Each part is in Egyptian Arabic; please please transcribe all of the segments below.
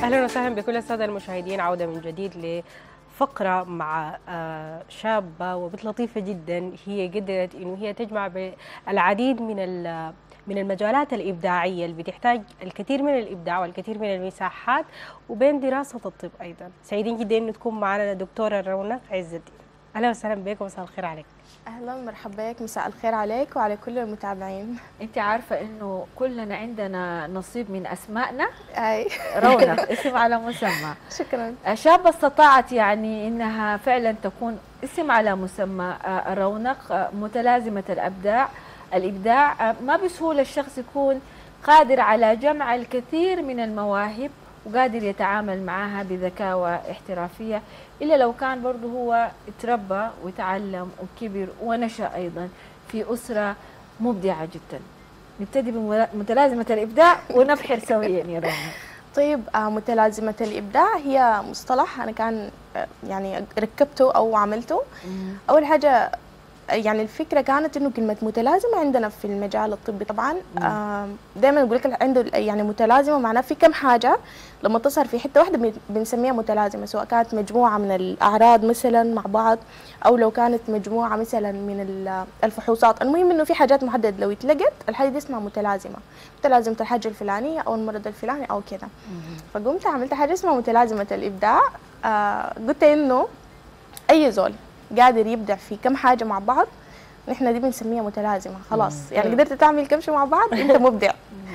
اهلا وسهلا بكل الساده المشاهدين عوده من جديد لفقره مع آه، شابه وبنت لطيفه جدا هي قدرت انه هي تجمع العديد من من المجالات الابداعيه اللي بتحتاج الكثير من الابداع والكثير من المساحات وبين دراسه الطب ايضا سعيدين جدا انه تكون معنا الدكتوره رونق عز الدين اهلا وسهلا بك ومساء الخير عليك اهلا مرحبا بك مساء الخير عليك وعلى كل المتابعين انت عارفه انه كلنا عندنا نصيب من اسمائنا اي رونق اسم على مسمى شكرا شابه استطاعت يعني انها فعلا تكون اسم على مسمى آه، رونق آه، متلازمه الابداع الابداع آه، ما بسهوله الشخص يكون قادر على جمع الكثير من المواهب وقادر يتعامل معها بذكاء واحترافية إلا لو كان برضه هو تربى وتعلم وكبر ونشأ أيضا في أسرة مبدعة جدا نبتدي بمتلازمة الإبداع ونبحر سويا يا رنا طيب آه، متلازمة الإبداع هي مصطلح أنا كان آه، يعني ركبته أو عملته أول حاجة يعني الفكره كانت انه كلمه متلازمه عندنا في المجال الطبي طبعا دائما يقول لك عنده يعني متلازمه معناه في كم حاجه لما تظهر في حته واحده بنسميها متلازمه سواء كانت مجموعه من الاعراض مثلا مع بعض او لو كانت مجموعه مثلا من الفحوصات المهم انه في حاجات محدده لو اتلقت الحاجه دي اسمها متلازمه متلازمه الحاجه الفلانيه او المرض الفلاني او كذا فقمت عملت حاجه اسمها متلازمه الابداع آه قلت انه اي زول قادر يبدع في كم حاجه مع بعض نحن دي بنسميها متلازمه خلاص يعني قدرت تعمل كم شيء مع بعض انت مبدع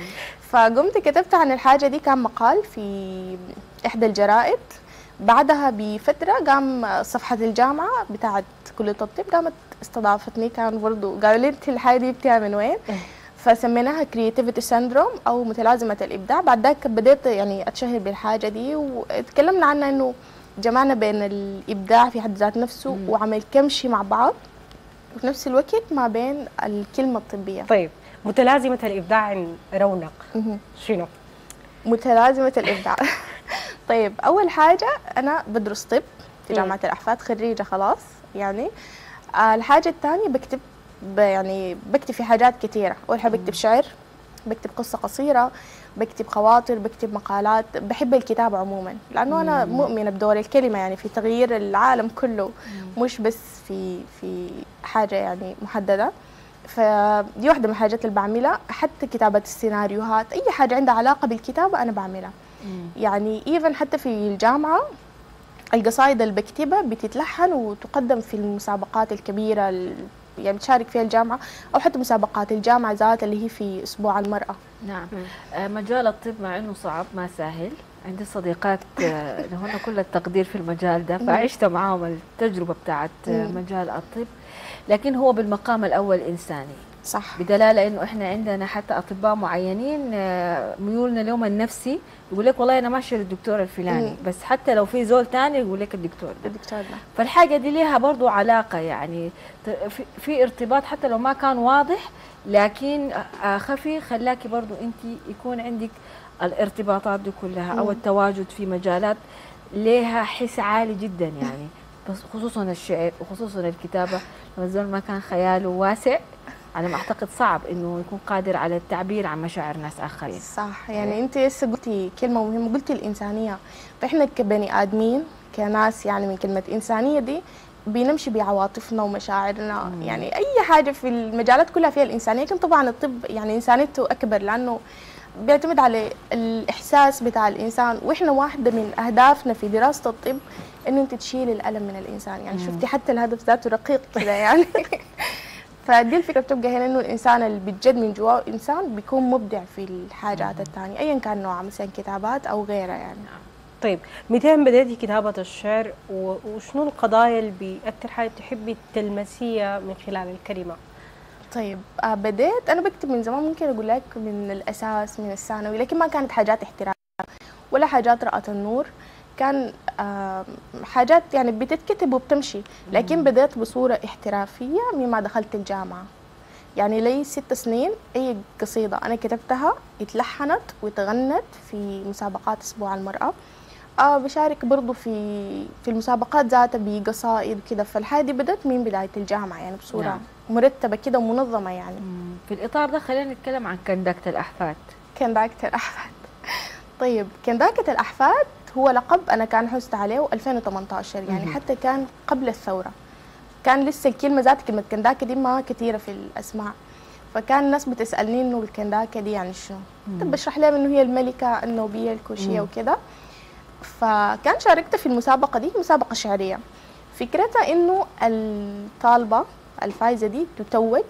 فقمت كتبت عن الحاجه دي كان مقال في احدى الجرائد بعدها بفتره قام صفحه الجامعه بتاعت كليه الطب قامت استضافتني كان برضو قالوا لي انت الحاجه دي جبتيها من وين فسميناها كرياتيفيتي سيندروم او متلازمه الابداع بعد ذاك بديت يعني اتشهر بالحاجه دي وتكلمنا عنها انه جمعنا بين الابداع في حد ذات نفسه مم. وعمل كم شيء مع بعض وفي نفس الوقت ما بين الكلمه الطبيه طيب متلازمه الابداع رونق شنو متلازمه الابداع طيب اول حاجه انا بدرس طب في جامعه الاحفاد خريجه خلاص يعني آه الحاجه الثانيه بكتب يعني بكتب في حاجات كثيره اول حاجه بكتب شعر بكتب قصه قصيره بكتب خواطر بكتب مقالات بحب الكتابة عموما لأنه أنا مؤمنة بدور الكلمة يعني في تغيير العالم كله مش بس في في حاجة يعني محددة فدي واحدة من الحاجات اللي بعملها حتى كتابة السيناريوهات أي حاجة عندها علاقة بالكتابة أنا بعملها يعني إيفن حتى في الجامعة القصائد اللي بكتبها بتتلحن وتقدم في المسابقات الكبيرة يعني بتشارك فيها الجامعه او حتى مسابقات الجامعه ذات اللي هي في اسبوع المراه نعم آه مجال الطب مع انه صعب ما سهل عندي صديقات آه، لهن كل التقدير في المجال ده فعشت معاهم التجربه بتاعت آه، مجال الطب لكن هو بالمقام الاول انساني صح بدلاله انه احنا عندنا حتى اطباء معينين آه، ميولنا لهم النفسي يقول لك والله انا ماشي للدكتور الفلاني مم. بس حتى لو في زول ثاني يقول لك الدكتور الدكتور ده. فالحاجه دي ليها برضو علاقه يعني في ارتباط حتى لو ما كان واضح لكن خفي خلاكي برضو انت يكون عندك الارتباطات دي كلها او التواجد في مجالات لها حس عالي جدا يعني بس خصوصا الشعر وخصوصا الكتابه لما الزول ما كان خياله واسع على ما اعتقد صعب انه يكون قادر على التعبير عن مشاعر ناس اخرين صح يعني انت لسه قلتي كلمه مهمه قلتي الانسانيه فاحنا كبني ادمين كناس يعني من كلمه انسانيه دي بنمشي بعواطفنا ومشاعرنا مم. يعني اي حاجه في المجالات كلها فيها الانسانيه لكن طبعا الطب يعني انسانيته اكبر لانه بيعتمد على الاحساس بتاع الانسان واحنا واحده من اهدافنا في دراسه الطب انه انت تشيل الالم من الانسان يعني مم. شفتي حتى الهدف ذاته رقيق كده يعني فدي الفكره بتبقى هنا انه الانسان اللي بجد من جواه انسان بيكون مبدع في الحاجات الثانيه ايا كان نوعها مثلا كتابات او غيرها يعني طيب متى بدأتي كتابة الشعر وشنو القضايا اللي بأكثر حاجة تحبي تلمسيها من خلال الكلمة؟ طيب آه بديت أنا بكتب من زمان ممكن أقول لك من الأساس من الثانوي لكن ما كانت حاجات احتراف ولا حاجات رأت النور كان حاجات يعني بتتكتب وبتمشي لكن بدأت بصورة احترافية مما دخلت الجامعة يعني لي ست سنين أي قصيدة أنا كتبتها اتلحنت وتغنت في مسابقات أسبوع المرأة آه بشارك برضو في في المسابقات ذاتها بقصائد كده فالحاجة دي بدأت من بداية الجامعة يعني بصورة نعم. مرتبة كده ومنظمة يعني في الإطار ده خلينا نتكلم عن كندكة الأحفاد كندكة الأحفاد طيب كنداكة الأحفاد هو لقب أنا كان حزت عليه 2018 يعني مهم. حتى كان قبل الثورة كان لسه الكلمة ذات كلمة كنداكة دي ما كثيرة في الأسماء فكان الناس بتسألني إنه الكنداكة دي يعني شنو طب بشرح لهم إنه هي الملكة النوبية الكوشية مم. وكده فكان شاركت في المسابقة دي مسابقة شعرية فكرتها إنه الطالبة الفايزة دي تتوج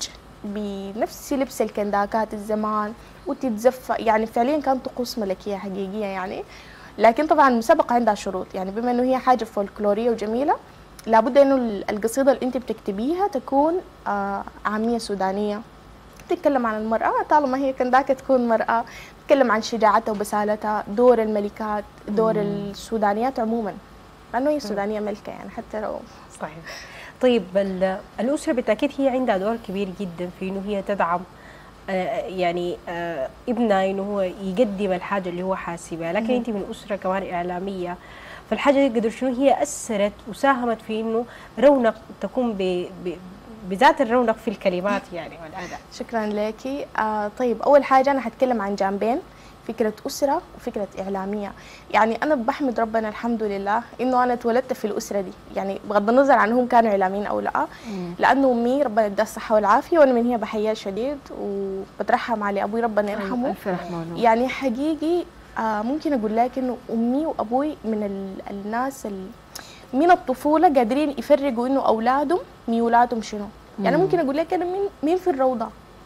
بنفس لبس الكنداكات الزمان وتتزفى يعني فعليا كانت طقوس ملكية حقيقية يعني لكن طبعا المسابقة عندها شروط يعني بما إنه هي حاجة فولكلورية وجميلة لابد إنه القصيدة اللي أنت بتكتبيها تكون آه عامية سودانية تتكلم عن المرأة طالما هي كنداكة تكون مرأة تتكلم عن شجاعتها وبسالتها دور الملكات دور السودانيات عموما لأنه هي سودانية ملكة يعني حتى لو صحيح طيب ال- الأسرة بالتأكيد هي عندها دور كبير جدا في إنه هي تدعم آه، يعني آه، ابنها إنه هو يقدم الحاجة اللي هو حاسبها لكن مهم. أنت من أسرة كمان إعلامية فالحاجة دي قدر شنو هي أثرت وساهمت في إنه رونق تكون ب ب بذات الرونق في الكلمات يعني والأداء شكرا لك آه طيب أول حاجة أنا حتكلم عن جانبين فكرة أسرة وفكرة إعلامية يعني أنا بحمد ربنا الحمد لله إنه أنا اتولدت في الأسرة دي يعني بغض النظر عن هم كانوا إعلاميين أو لا لأنه أمي ربنا يديها الصحة والعافية وأنا من هي بحياها شديد وبترحم على أبوي ربنا يرحمه الف رحمه ونور يعني حقيقي آه ممكن اقول لك انه امي وابوي من ال- الناس ال من الطفوله قادرين يفرقوا انه اولادهم ميولاتهم شنو يعني مم. ممكن اقول لك انا مين مين في الروضه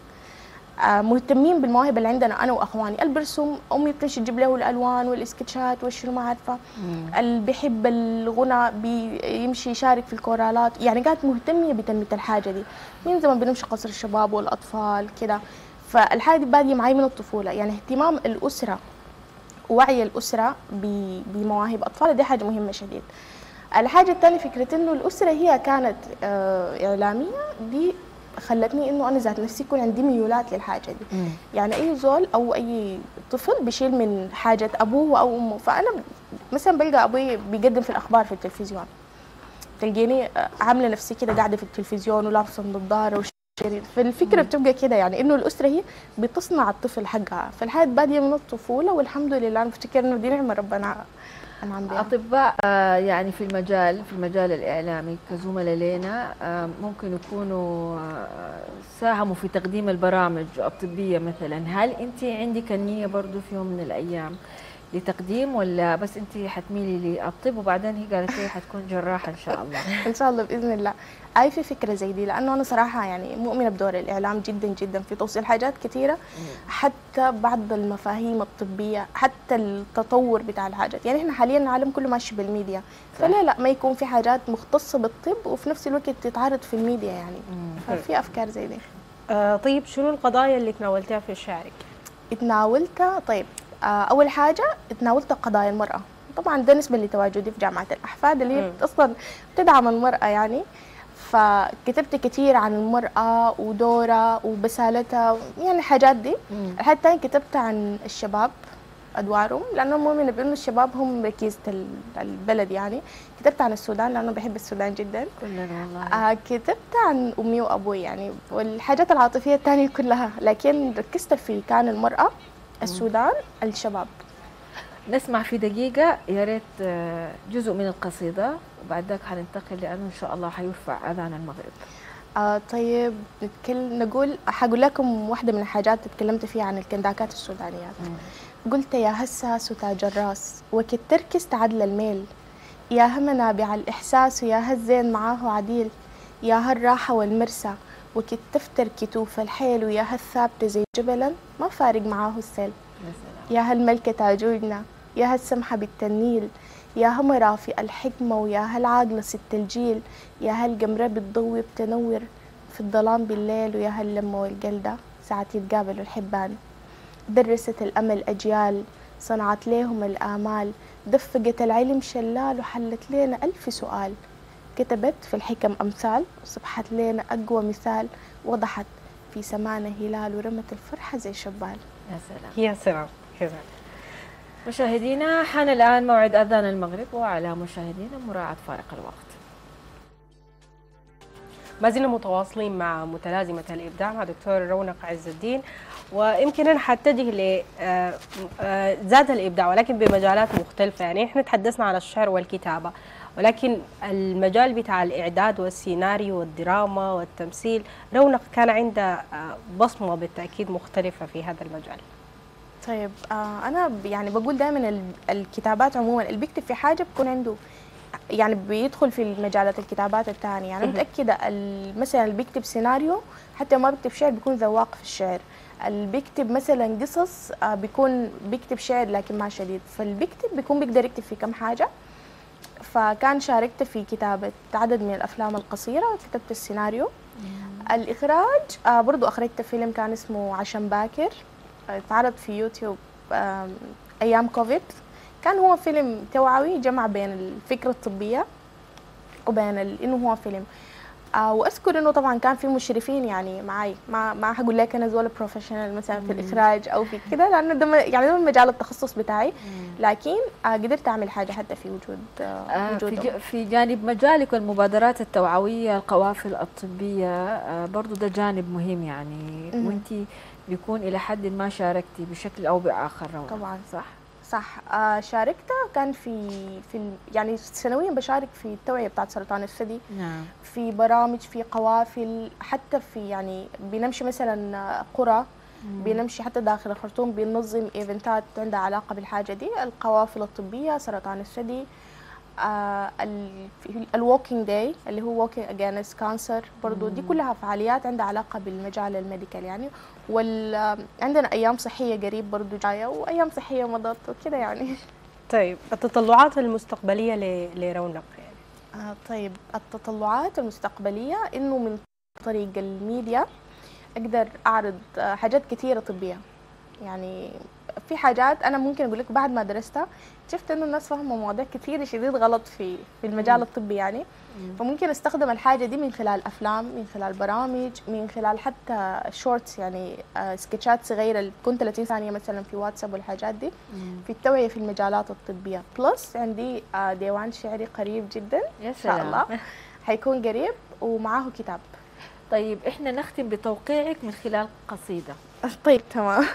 آه مهتمين بالمواهب اللي عندنا انا واخواني اللي برسم امي بتمشي تجيب له الالوان والسكتشات والشنو ما عارفه مم. اللي بيحب الغنى بيمشي يشارك في الكورالات يعني كانت مهتمية بتنمية الحاجة دي من زمان بنمشي قصر الشباب والأطفال كده فالحاجة دي بادية معي من الطفولة يعني اهتمام الأسرة ووعي الأسرة ب- بمواهب أطفالها دي حاجة مهمة شديد الحاجة الثانية فكرة إنه الأسرة هي كانت آه، إعلامية دي خلتني إنه أنا ذات نفسي يكون عندي ميولات للحاجة دي مم. يعني اي زول او اي طفل بيشيل من حاجه ابوه او امه فانا مثلا بلقى ابوي بيقدم في الاخبار في التلفزيون تلقيني عامله نفسي كده قاعده في التلفزيون ولابسه النظاره وشريط فالفكره بتبقى كده يعني انه الاسره هي بتصنع الطفل حقها فالحياه باديه من الطفوله والحمد لله انا بفتكر انه دي نعمه ربنا انعم بها اطباء آه، يعني في المجال في المجال الاعلامي كزملاء لنا آه، ممكن يكونوا آه، ساهموا في تقديم البرامج الطبيه مثلا هل انت عندك النيه برضو في يوم من الايام لتقديم ولا بس انت حتميلي للطب وبعدين هي قالت لي حتكون جراحه ان شاء الله ان شاء الله باذن الله اي في فكره زي دي لانه انا صراحه يعني مؤمنه بدور الاعلام جدا جدا في توصيل حاجات كثيره حتى بعض المفاهيم الطبيه حتى التطور بتاع الحاجات يعني احنا حاليا العالم كله ماشي بالميديا فلا لا ما يكون في حاجات مختصه بالطب وفي نفس الوقت تتعرض في الميديا يعني مم. ففي افكار زي دي آه طيب شنو القضايا اللي تناولتها في شعرك؟ اتناولتها طيب آه، اول حاجه اتناولت قضايا المراه طبعا ده بالنسبه لتواجدي في جامعه الاحفاد اللي هي مم. اصلا بتدعم المراه يعني فكتبت كتير عن المرأة ودورها وبسالتها يعني حاجات دي مم. الحاجة الثانية كتبت عن الشباب أدوارهم لأنه مؤمنة بأنه الشباب هم ركيزة ال- البلد يعني كتبت عن السودان لأنه بحب السودان جدا كلنا والله آه كتبت عن أمي وأبوي يعني والحاجات العاطفية الثانية كلها لكن ركزت في كان المرأة السودان الشباب نسمع في دقيقة يا ريت آه، جزء من القصيدة وبعد ذاك حننتقل لأنه إن شاء الله حيرفع أذان المغرب آه طيب نتكلم نقول حقول لكم واحدة من الحاجات تكلمت فيها عن الكنداكات السودانيات قلت يا هسا ستاج الراس وكت تركز تعدل الميل يا هم نابع الإحساس ويا هالزين معاه عديل يا هالراحة والمرسى وكت تفتر كتوف الحيل ويا هالثابتة زي جبلا ما فارق معاه السيل يا سلام يا هالملكة تاجوجنا يا هالسمحة بالتنيل يا همرة في الحكمة ويا هالعاقلة ست الجيل يا هالقمرة بتضوي بتنور في الظلام بالليل ويا هاللمة والجلدة ساعات يتقابلوا الحبان درست الأمل أجيال صنعت ليهم الآمال دفقت العلم شلال وحلت لنا ألف سؤال كتبت في الحكم أمثال وصبحت لنا أقوى مثال وضحت في سمانا هلال ورمت الفرحة زي شبال يا سلام يا سلام يا سلام مشاهدينا حان الآن موعد أذان المغرب وعلى مشاهدينا مراعاة فارق الوقت ما زلنا متواصلين مع متلازمة الإبداع مع دكتور رونق عز الدين ويمكن أنا حتجه ل آه، آه، ذات الإبداع ولكن بمجالات مختلفة يعني إحنا تحدثنا عن الشعر والكتابة ولكن المجال بتاع الإعداد والسيناريو والدراما والتمثيل رونق كان عندها آه، بصمة بالتأكيد مختلفة في هذا المجال طيب آه انا ب- يعني بقول دائما الكتابات عموما اللي بيكتب في حاجه بيكون عنده يعني بيدخل في المجالات الكتابات الثانيه يعني مهم. متاكده ال- مثلا اللي بيكتب سيناريو حتى ما بيكتب شعر بيكون ذواق في الشعر اللي بيكتب مثلا قصص آه بيكون بيكتب شعر لكن ما شديد فاللي بيكتب بيكون بيقدر يكتب في كم حاجه فكان شاركت في كتابة عدد من الأفلام القصيرة كتبت السيناريو الإخراج آه برضو أخرجت فيلم كان اسمه عشان باكر آه، اتعرض في يوتيوب آم، أيام كوفيد كان هو فيلم توعوي جمع بين الفكرة الطبية وبين ال- إنه هو فيلم آه واذكر انه طبعا كان في مشرفين يعني معي ما ما حقول لك انا زول بروفيشنال مثلا في الاخراج او في كده لانه ده م- يعني ده من مجال التخصص بتاعي لكن آه قدرت اعمل حاجه حتى في وجود آه آه، في, وجودهم ج- في جانب مجالك والمبادرات التوعوية القوافل الطبية آه، برضو ده جانب مهم يعني مهم. وانت بيكون إلى حد ما شاركتي بشكل أو بآخر رونق طبعاً. صح؟ صح آه شاركت كان في في ال- يعني سنويا بشارك في التوعيه بتاعت سرطان الثدي نعم في برامج في قوافل حتى في يعني بنمشي مثلا آه، قرى بنمشي حتى داخل الخرطوم بننظم ايفنتات عندها علاقه بالحاجه دي القوافل الطبيه سرطان الثدي آه الووكينج داي اللي هو ووكينج اجينست كانسر برضو دي كلها فعاليات عندها علاقه بالمجال الميديكال يعني وال آه، عندنا ايام صحيه قريب برضو جايه وايام صحيه مضت وكده يعني طيب التطلعات المستقبلية ل- لرونق يعني آه طيب التطلعات المستقبلية إنه من طريق الميديا أقدر أعرض آه حاجات كثيرة طبية يعني في حاجات أنا ممكن أقول لك بعد ما درستها شفت إنه الناس فاهمة مواضيع كثير شديد غلط في في المجال الطبي يعني فممكن استخدم الحاجة دي من خلال أفلام من خلال برامج من خلال حتى شورتس يعني آه سكتشات صغيرة اللي تكون 30 ثانية مثلا في واتساب والحاجات دي في التوعية في المجالات الطبية بلس عندي آه ديوان شعري قريب جدا يا إن شاء الله حيكون قريب ومعاه كتاب طيب احنا نختم بتوقيعك من خلال قصيدة طيب تمام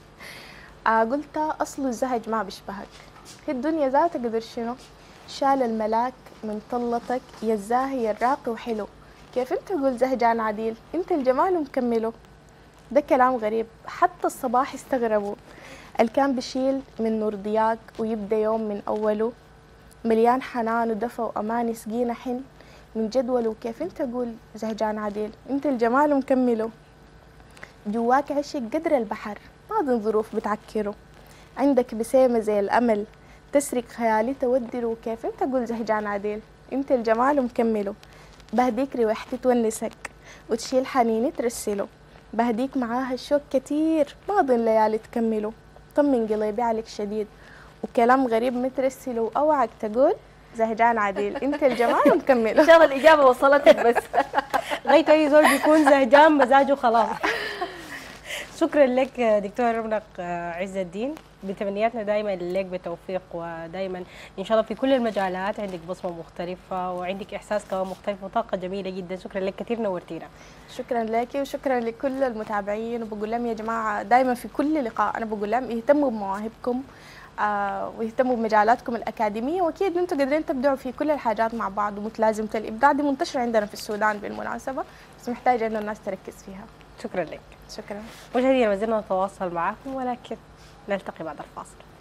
آه قلت أصل الزهج ما بيشبهك في الدنيا ذاتك قدر شنو شال الملاك من طلتك يا الزاهي الراقي وحلو كيف انت تقول زهجان عديل انت الجمال مكمله ده كلام غريب حتى الصباح استغربوا اللي كان بشيل من نور ضياك ويبدا يوم من اوله مليان حنان ودفى وامان يسقينا حن من جدوله كيف انت تقول زهجان عديل انت الجمال مكمله جواك عشق قدر البحر ما ضن ظروف بتعكره عندك بسيمة زي الأمل تسرق خيالي تودره كيف انت قول زهجان عديل انت الجمال مكمله بهديك روحتي تونسك وتشيل حنيني ترسله بهديك معاها الشوق كتير ما ضن ليالي تكمله طمن قلبي عليك شديد وكلام غريب مترسله وأوعك تقول زهجان عديل انت الجمال إن مكمله شاء الله الإجابة وصلتك بس لغايه اي زول بيكون زهجان مزاجه خلاص شكرا لك دكتور رونق عز الدين بتمنياتنا دائما لك بالتوفيق ودائما ان شاء الله في كل المجالات عندك بصمه مختلفه وعندك احساس كمان مختلف وطاقه جميله جدا شكرا لك كثير نورتينا شكرا لك وشكرا لكل المتابعين وبقول لهم يا جماعه دائما في كل لقاء انا بقول لهم اهتموا بمواهبكم آه واهتموا بمجالاتكم الاكاديميه واكيد انتم قادرين تبدعوا في كل الحاجات مع بعض ومتلازمه الابداع دي منتشره عندنا في السودان بالمناسبه بس محتاجه انه الناس تركز فيها شكرا لك شكرا مشاهدينا ما زلنا نتواصل معكم ولكن نلتقي بعد الفاصل